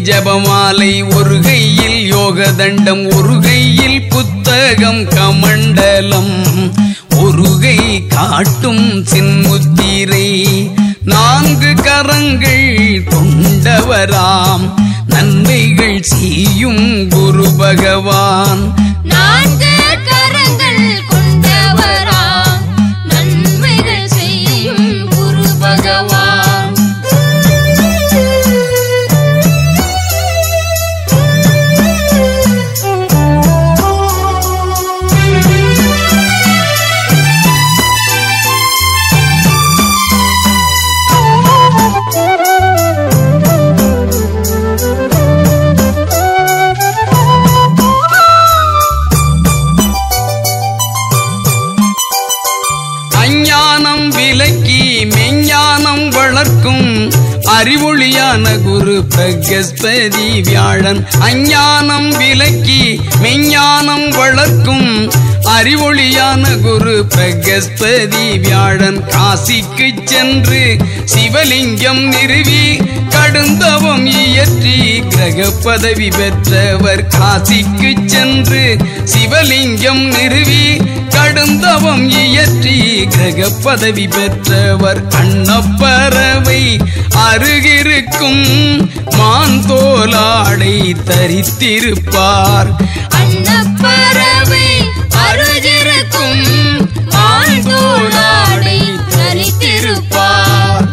ஜபமாலை ஒரு கையில் யோக தண்டம் ஒரு கையில் புத்தகம் கமண்டலம் ஒரு கை காட்டும் சின்முத்திரை நான்கு கரங்கள் கொண்டவராம் நன்மைகள் செய்யும் குரு பகவான் நான்கு கரங்கள் கொண்டவராம் நன்மைகள் செய்யும் குரு பகவான் அஞ்ஞானம் விலக்கி மெஞ்ஞானம் வளர்க்கும் அறிவொளியான குரு பிரகஸ்பதி வியாழன் அஞ்ஞானம் விலக்கி மெஞ்ஞானம் வளர்க்கும் அறிவொளியான குரு பிரகஸ்பதி வியாழன் காசிக்கு சென்று சிவலிங்கம் நிறுவி கடுந்தவம் இயற்றி கிரக பதவி பெற்றவர் காசிக்கு சென்று சிவலிங்கம் நிறுவி கடுந்தவம் இயற்றி கிரக பதவி பெற்றவர் அன்னப்பறவை அருகிருக்கும் மான் தோலாடை தரித்திருப்பார் அன்னப்பறவை அருகிருக்கும் மாந்தோளாடை தரித்திருப்பார்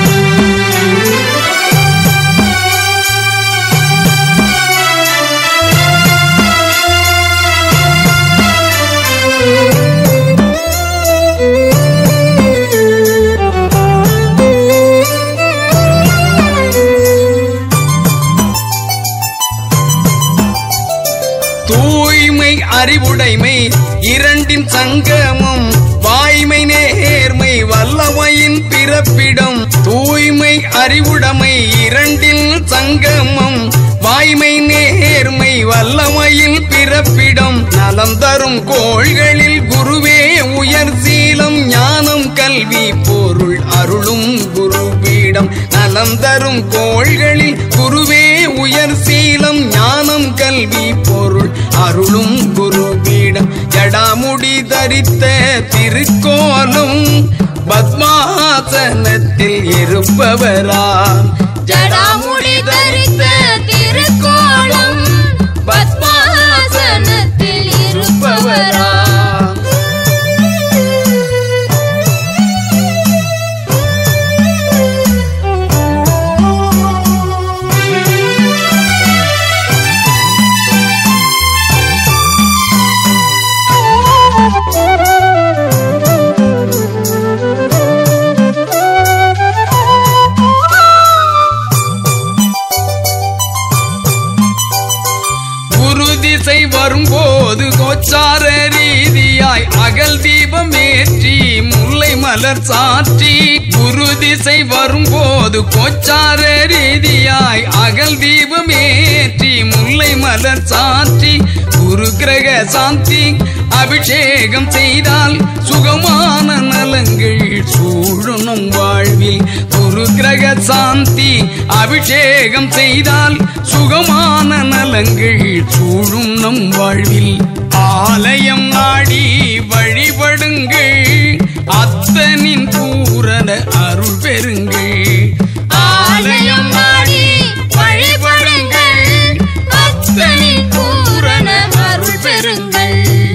தூய்மை அறிவுடைமை இரண்டின் சங்கமம் வாய்மை நேர்மை வல்லமையின் பிறப்பிடம் தூய்மை அறிவுடைமை இரண்டில் சங்கமம் வாய்மை நேர்மை வல்லமையில் பிறப்பிடம் நலம் தரும் கோள்களில் குருவே உயர் சீலம் ஞானம் கல்வி பொருள் அருளும் குருபீடம் நலம் தரும் கோள்களில் குருவே உயர் சீலம் ஞானம் கல்வி பொருள் அருளும் குருபீடம் ஜடாமுடி தரித்த திருக்கோலம் பத்மாசனத்தில் இருப்பவராம் ஜடாமுடி தரித்த திருக்கோலம் பத்மாசனத்தில் இருப்பவராம் குரு திசை வரும்போது கோச்சார ரீதியாய் அகல் தீபம் ஏற்றி முல்லை மலர் சாற்றி குரு திசை வரும்போது கோச்சார ரீதியாய் அகல் தீபம் ஏற்றி முல்லை மலர் சாற்றி குரு கிரக சாந்தி அபிஷேகம் செய்தால் சுகமான நலங்கள் சூழணும் வாழ்வில் குரு கிரக சாந்தி அபிஷேகம் செய்தால் சுகமான நலங்கள் சூழும் நம் வாழ்வில் ஆலயம் நாடி வழிபடுங்கள் அத்தனின் பூரண அருள் பெறுங்கள் ஆலயம் நாடி வழிபடுங்கள் அத்தனின் பூரண அருள் பெறுங்கள்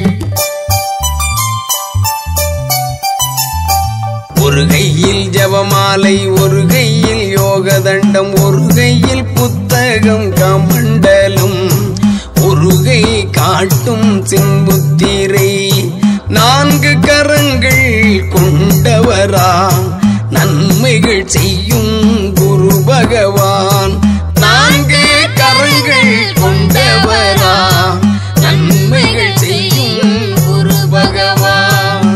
ஒரு கையில் ஜபமாலை ஒரு கையில் யோக தண்டம் ஒரு கையில் புத்தகம் கமண்டலம் ஒரு கை காட்டும் சிம்புத்திரை நான்கு கரங்கள் கொண்டவராம் நன்மைகள் செய்யும் குரு பகவான் நான்கு கரங்கள் கொண்டவராம் நன்மைகள் செய்யும் குரு பகவான்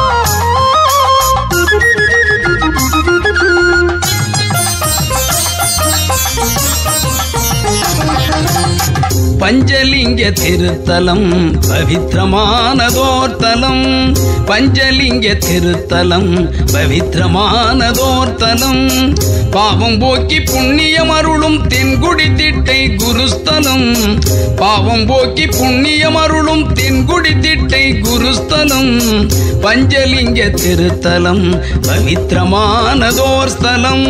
ஆ பஞ்சலிங்க திருத்தலம் பவித்திரமானதோர் தலம் பஞ்சலிங்க திருத்தலம் பவித்திரமானதோர் தலம் பாவம் போக்கி புண்ணியம் அருளும் தென்குடி திட்டை குருஸ்தலம் பாவம் போக்கி புண்ணியம் அருளும் தென்குடி திட்டை குருஸ்தலம் பஞ்சலிங்க திருத்தலம் பவித்திரமானதோர் ஸ்தலம்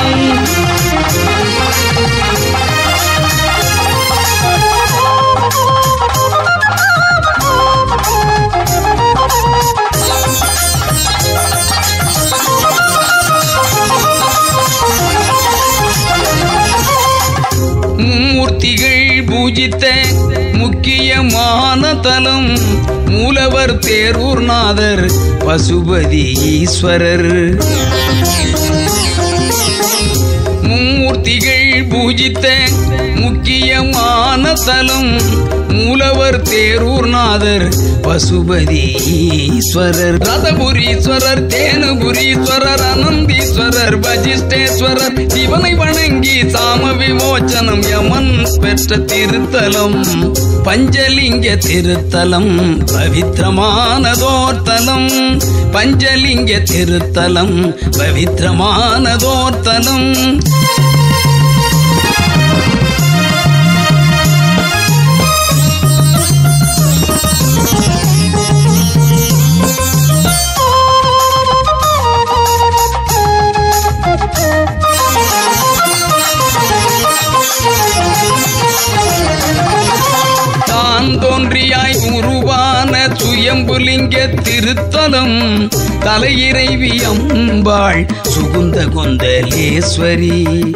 மும்மூர்த்திகள் பூஜித்த முக்கியமான தலம் மூலவர் தேரூர்நாதர் பசுபதி ஈஸ்வரர் மும்மூர்த்திகள் பூஜித்த முக்கியமான தலம் மூலவர் தேரூர்நாதர் பசுபதி ஈஸ்வரர் ரதபுரீஸ்வரர் தேனுபுரீஸ்வரர் அனந்தீஸ்வரர் வஜிஷ்டேஸ்வரர் சிவனை வணங்கி சாம விமோச்சனம் யமன் பெற்ற திருத்தலம் பஞ்சலிங்க திருத்தலம் பவித்திரமானதோர் தலம் பஞ்சலிங்க திருத்தலம் பவித்திரமானதோர் தலம் தான் தோன்றியாய் உருவான சுயம்புலிங்க திருத்தலம் தலையிறைவி அம்பாள் சுகுந்த கொந்தலேஸ்வரி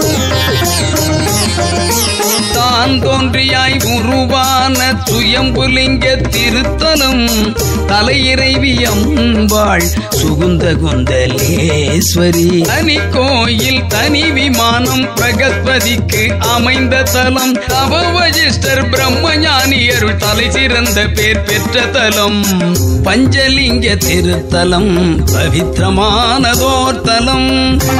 தான் தோன்றியாய் உருவான சுயம்புலிங்க திருத்தலம் தலையிறைவி அம்பாள் சுகுந்த கொந்தலேஸ்வரி தனி கோயில் தனி விமானம் பிரகஸ்பதிக்கு அமைந்த தலம் தவவஜிஷ்டர் பிரம்மஞானி அருள் தலை சிறந்த பேர் பெற்ற தலம் பஞ்சலிங்க திருத்தலம் பவித்திரமானதோர் தலம்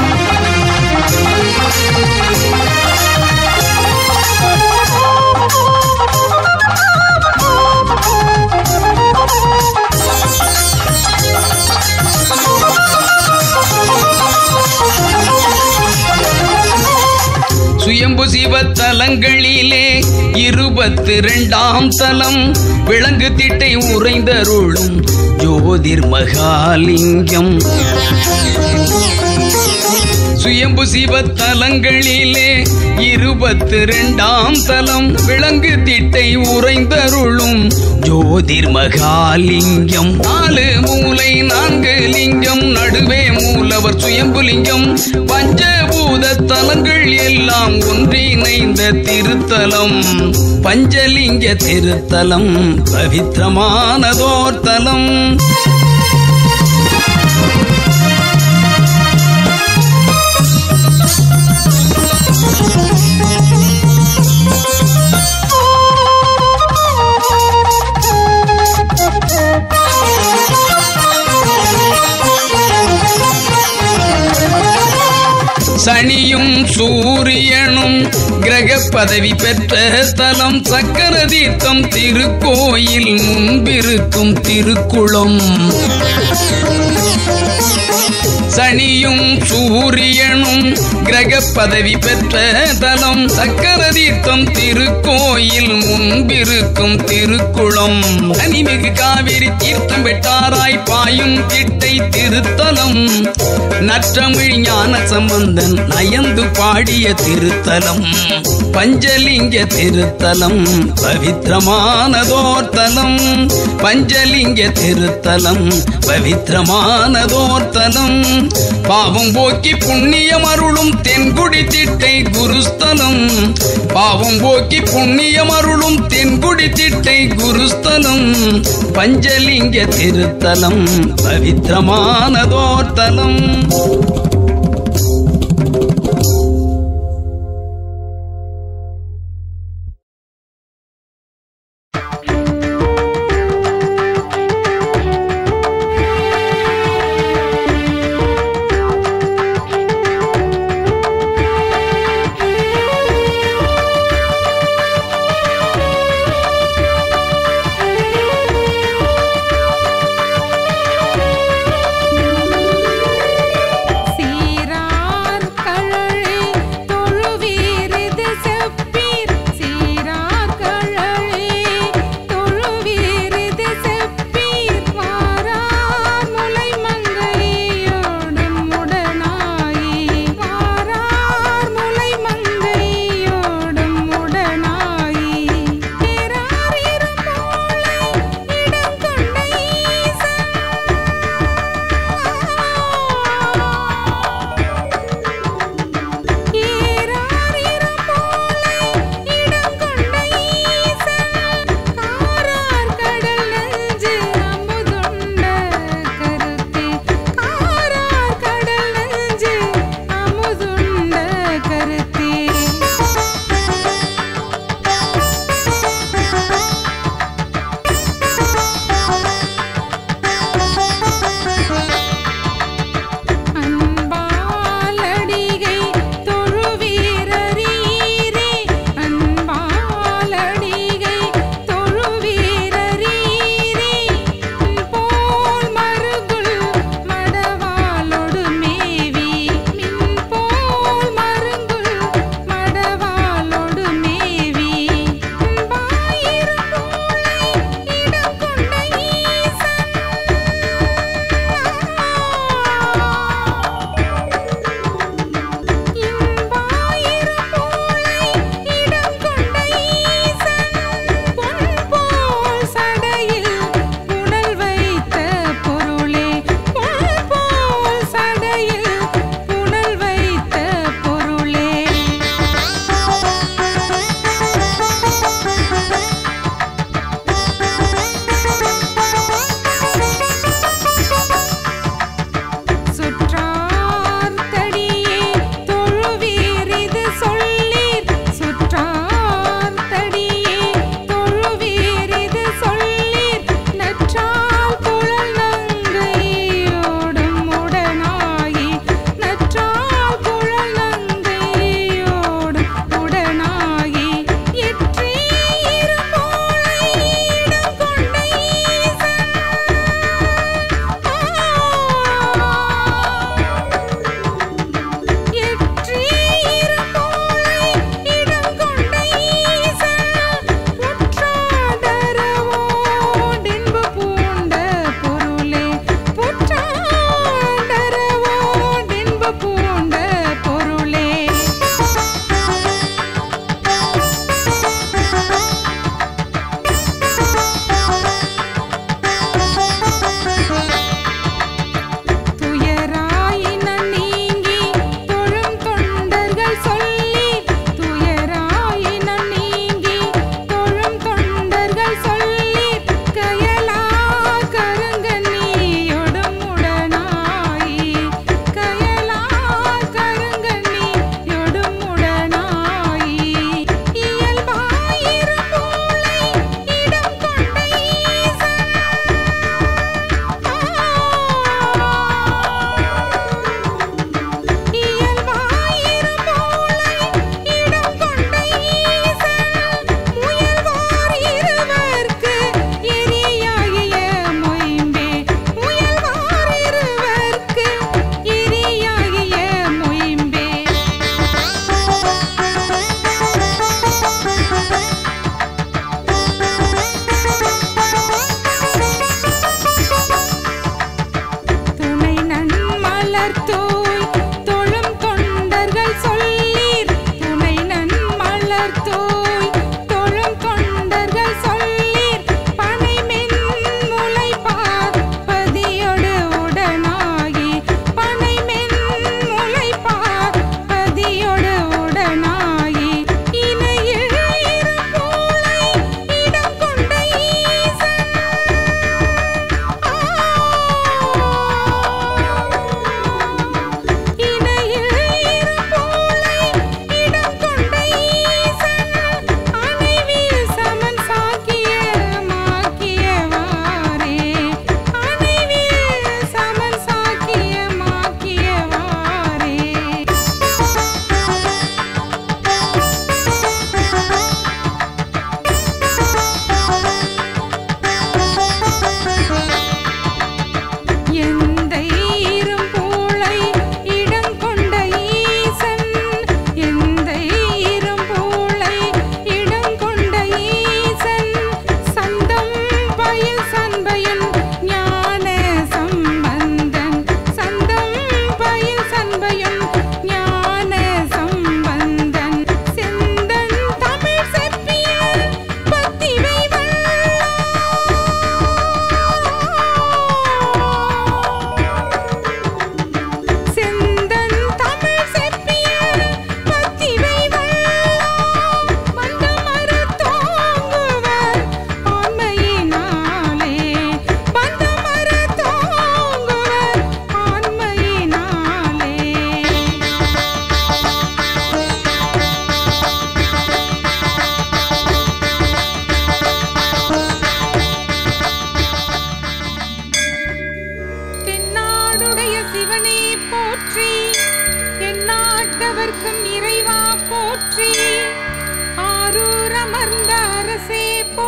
சுயம்பு சிவ தலங்களிலே இருபத்தி இரண்டாம் தலம் விலங்கு திட்டை உறைந்தருளும் ஜோதிர் மகாலிங்கம் சுயம்பு சிவ தலங்களிலே இருபத்தி இரண்டாம் தலம் விலங்கு திட்டை உறைந்தருளும் ஜோதிர் மகாலிங்கம் நாலு மூலை நான்கு லிங்கம் நடுவே மூலவர் சுயம்புலிங்கம் பஞ்சபூத தலங்கள் எல்லாம் ஒன்றிணைந்த திருத்தலம் பஞ்சலிங்க திருத்தலம் பவித்திரமானதோர் தலம் சனியும் சூரியனும் கிரக பதவி பெற்ற தலம் சக்கர தீர்த்தம் திருக்கோயில் முன்பிருக்கும் திருக்குளம் சனியும் சூரியனும் கிரக பதவி பெற்ற தலம் சக்கர தீர்த்தம் திருக்கோயில் முன்பிருக்கும் திருக்குளம் அனிமிகு காவிரி தீர்த்தம் பெற்றாராய் பாயும் திட்டை திருத்தலம் நற்றமிழ் ஞான சம்பந்தன் நயந்து பாடிய திருத்தலம் பஞ்சலிங்க திருத்தலம் பவித்திரமானதோர் தலம் பஞ்சலிங்க திருத்தலம் பவித்திரமானதோர் தலம் பாவம் போக்கி புண்ணியம் அருளும் தென்குடி திட்டை குருஸ்தலம் பாவம் போக்கி புண்ணியம் அருளும் தென்குடி திட்டை குருஸ்தலம் பஞ்சலிங்க திருத்தலம் பவித்திரமானதோர் தலம்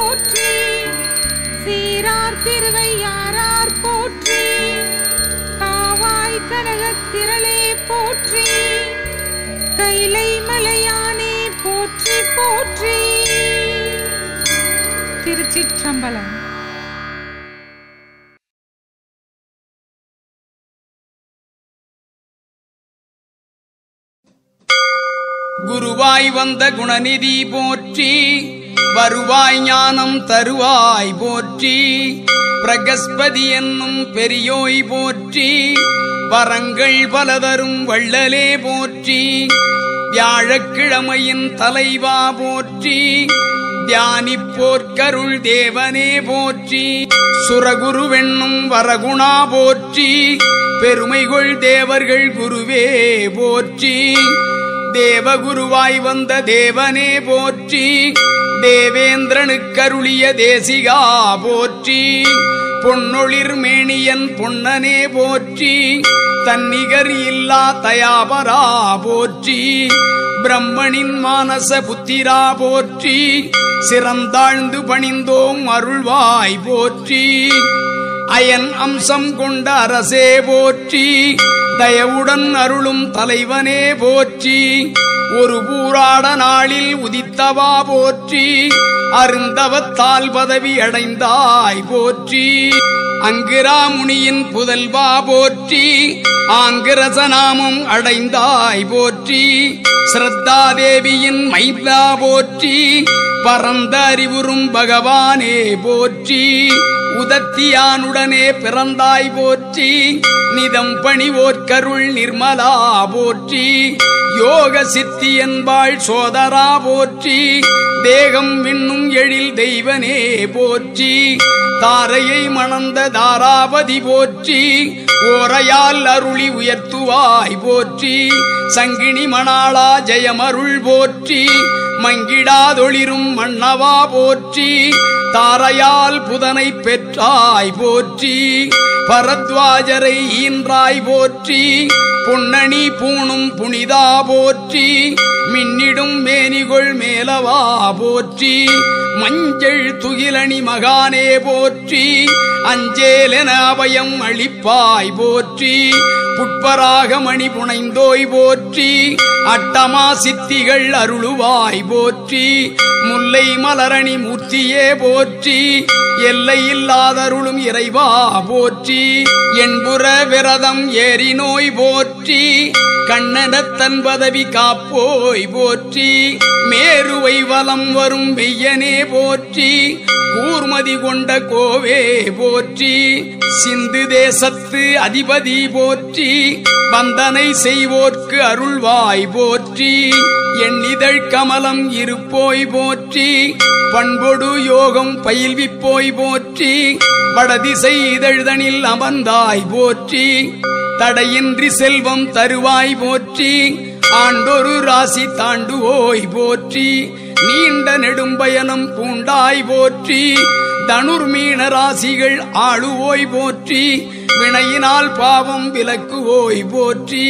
போற்றி சீரார் திருவையாரார் போற்றி காவாய் கனகத் திரளே போற்றி கைலை மலையானே போற்றி போற்றி திருச்சிற்றம்பலம் குருவாய் வந்த குணநிதி போற்றி வருவாய் ஞானம் தருவாய் போற்றி பிரகஸ்பதி என்னும் பெரியோய் போற்றி வரங்கள் பலதரும் வள்ளலே போற்றி வியாழக்கிழமையின் தலைவா போற்றி தியானிப்போர்க்கருள் தேவனே போற்றி சுரகுருவென்னும் வரகுணா போற்றி பெருமைகொள் தேவர்கள் குருவே போற்றி தேவகுருவாய் வந்த தேவனே போற்றி தேவேந்திரனுக்கருளிய தேசிகா போற்றி பொன்னொளிர் மேனியன் பொன்னனே போற்றி தன்னிகர் இல்லா தயாபரா போற்றி பிரம்மனின் மானச புத்திரா போற்றி சிறந்தாழ்ந்து பணிந்தோம் அருள்வாய் போற்றி அயன் அம்சம் கொண்ட அரசே போற்றி தயவுடன் அருளும் தலைவனே போற்றி ஒரு பூராட நாளில் உதித்தவா போற்றி அருந்தவத்தால் பதவி அடைந்தாய் போற்றி அங்கிராமுனியின் புதல்வா போற்றி ஆங்கிரசநாமம் அடைந்தாய் போற்றி ஸ்ரத்தாதேவியின் மைந்தா போற்றி பரந்த அறிவுறும் பகவானே போற்றி உதத்தியானுடனே பிறந்தாய் போற்றி நிதம் பணிவோர்க்கருள் நிர்மலா போற்றி யோக சித்தி என்பாள் சோதரா போற்றி தேகம் விண்ணும் எழில் தெய்வனே போற்றி தாரையை மணந்த தாராபதி போற்றி ஓரையால் அருளி உயர்த்துவாய் போற்றி சங்கினி மணாளா ஜெயமருள் போற்றி மங்கிடாதொளிரும் மன்னவா போற்றி தாரையால் புதனை பெற்றாய் போற்றி பரத்வாஜரை ஈன்றாய் போற்றி பொன்னணி பூணும் புனிதா போற்றி மின்னிடும் மேனிகொள் மேலவா போற்றி மஞ்சள் துகிலணி மகானே போற்றி அஞ்சேலென அபயம் அளிப்பாய் போற்றி புட்பராக மணி புனைந்தோய் போற்றி அட்டமா சித்திகள் அருளுவாய் போற்றி முல்லை மலரணி மூர்த்தியே போற்றி எல்லையில்லாதருளும் இறைவா போற்றி என்புற விரதம் ஏறி நோய் போற்றி கண்ணடத்தன் பதவி காப்போய் போற்றி மேருவை வலம் வரும் வெய்யனே போற்றி கூர்மதி கொண்ட கோவே போற்றி சிந்து தேசத்து அதிபதி போற்றி வந்தனை செய்வோர்க்கு அருள்வாய் போற்றி எண்ணிதழ் கமலம் இருப்போய் போற்றி பண்பொடு யோகம் பயில்விப்போய் போற்றி வடதிசை இதழ்தனில் அமர்ந்தாய் போற்றி தடையின்றி செல்வம் தருவாய் போற்றி ஆண்டொரு ராசி தாண்டுவோய் போற்றி நீண்ட நெடும்பயணம் பூண்டாய் போற்றி தனுர்மீன ராசிகள் ஆளுவோய் போற்றி வினையினால் பாவம் விலக்குவோய் போற்றி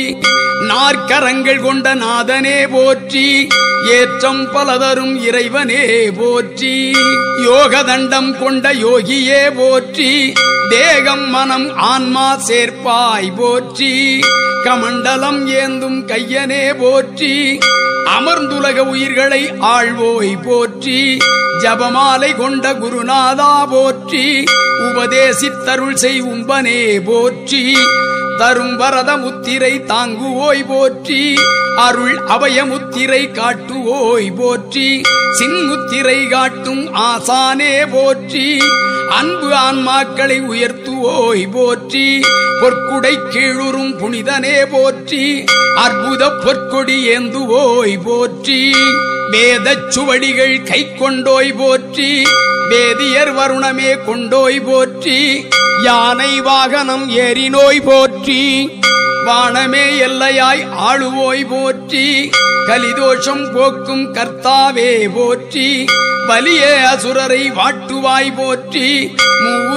நாற்கரங்கள் கொண்ட நாதனே போற்றி ஏற்றம் பலதரும் இறைவனே போற்றி யோக தண்டம் கொண்ட யோகியே போற்றி தேகம் மனம் ஆன்மா சேர்ப்பாய் போற்றி கமண்டலம் ஏந்தும் கையனே போற்றி அமர்ந்துலக உயிர்களை ஆழ்வோய் போற்றி ஜபமாலை கொண்ட குருநாதா போற்றி உபதேசித்தருள் செய் உம்பனே போற்றி தரும் வரத முத்திரை தாங்குவோய் போற்றி அருள் அபயமுத்திரை காட்டுவோய் போற்றி சின்முத்திரை காட்டும் ஆசானே போற்றி அன்பு ஆன்மாக்களை உயர்த்துவோய் போற்றி பொற்குடை கீழுறும் புனிதனே போற்றி அற்புத பொற்கொடி ஏந்துவோய் போற்றி வேதச் சுவடிகள் கை கொண்டோய் போற்றி வேதியர் வருணமே கொண்டோய் போற்றி யானை வாகனம் ஏறினோய் போற்றி வானமே எல்லையாய் ஆளுவோய் போற்றி கலிதோஷம் போக்கும் கர்த்தாவே போற்றி வலிய அசுரரை வாட்டுவாய் போற்றி மூவுரு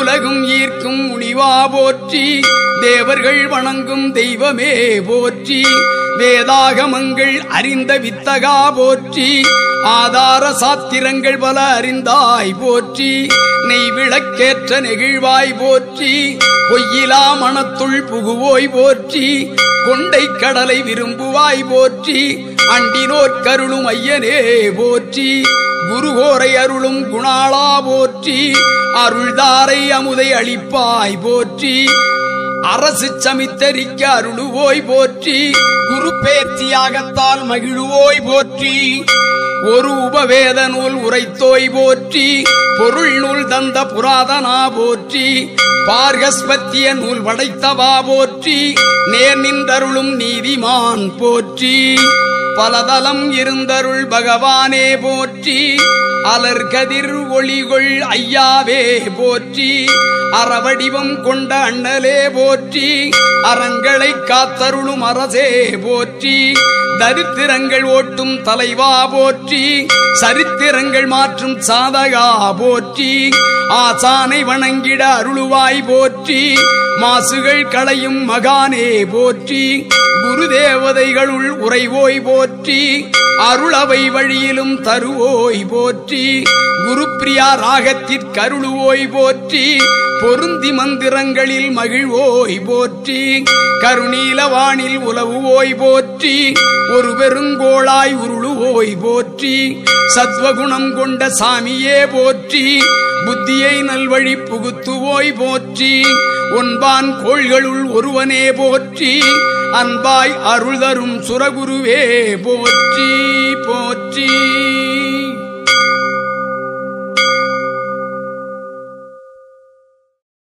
மூவுலகும் ஈர்க்கும் முனிவா போற்றி தேவர்கள் வணங்கும் தெய்வமே போற்றி வேதாகமங்கள் அறிந்த வித்தகா போற்றி ஆதார சாத்திரங்கள் பல அறிந்தாய் போற்றி நெய் விளக்கேற்ற நெகிழ்வாய் போற்றி பொய்யிலா மனத்துள் புகுவோய் போற்றி கொண்டை கடலை விரும்புவாய் போற்றி அண்டினோர் கருளும் ஐயனே போற்றி குருகோரை அருளும் குணாளா போற்றி அருள்தாரை அமுதை அளிப்பாய் போற்றி அரசு சமித்தரிக்க அருளுவோய் போற்றி குரு பேர்த்தியாகத்தால் மகிழுவோய் போற்றி ஒரு உபவேத நூல் உரைத்தோய் போற்றி பொருள் நூல் தந்த புராதனா போற்றி பார்கஸ்பத்திய நூல் படைத்தவா போற்றி நேர் நின்றருளும் நீதிமான் போற்றி பலதலம் இருந்தருள் பகவானே போற்றி அலர் கதிர் ஒளிகொள் ஐயாவே போற்றி அறவடிவம் கொண்ட அண்ணலே போற்றி அறங்களை காத்தருளும் அரசே போற்றி தரித்திரங்கள் ஓட்டும் தலைவா போற்றி சரித்திரங்கள் மாற்றும் சாதகா போற்றி ஆசானை வணங்கிட அருளுவாய் போற்றி மாசுகள் களையும் மகானே போற்றி குரு தேவதைகளுள் உறைவோய் போற்றி அருளவை வழியிலும் தருவோய் போற்றி குருப்பிரியா ராகத்திற்கருளுவோய் போற்றி பொருந்தி மந்திரங்களில் மகிழ்வோய் போற்றி கருணீலவானில் உலவுவோய் போற்றி ஒரு பெருங்கோளாய் உருளுவோய் போற்றி சத்வகுணம் கொண்ட சாமியே போற்றி புத்தியை நல்வழி புகுத்துவோய் போற்றி ஒன்பான் கோள்களுள் ஒருவனே போற்றி அன்பாய் அருள் தரும் சுரகுருவே போற்றி போற்றி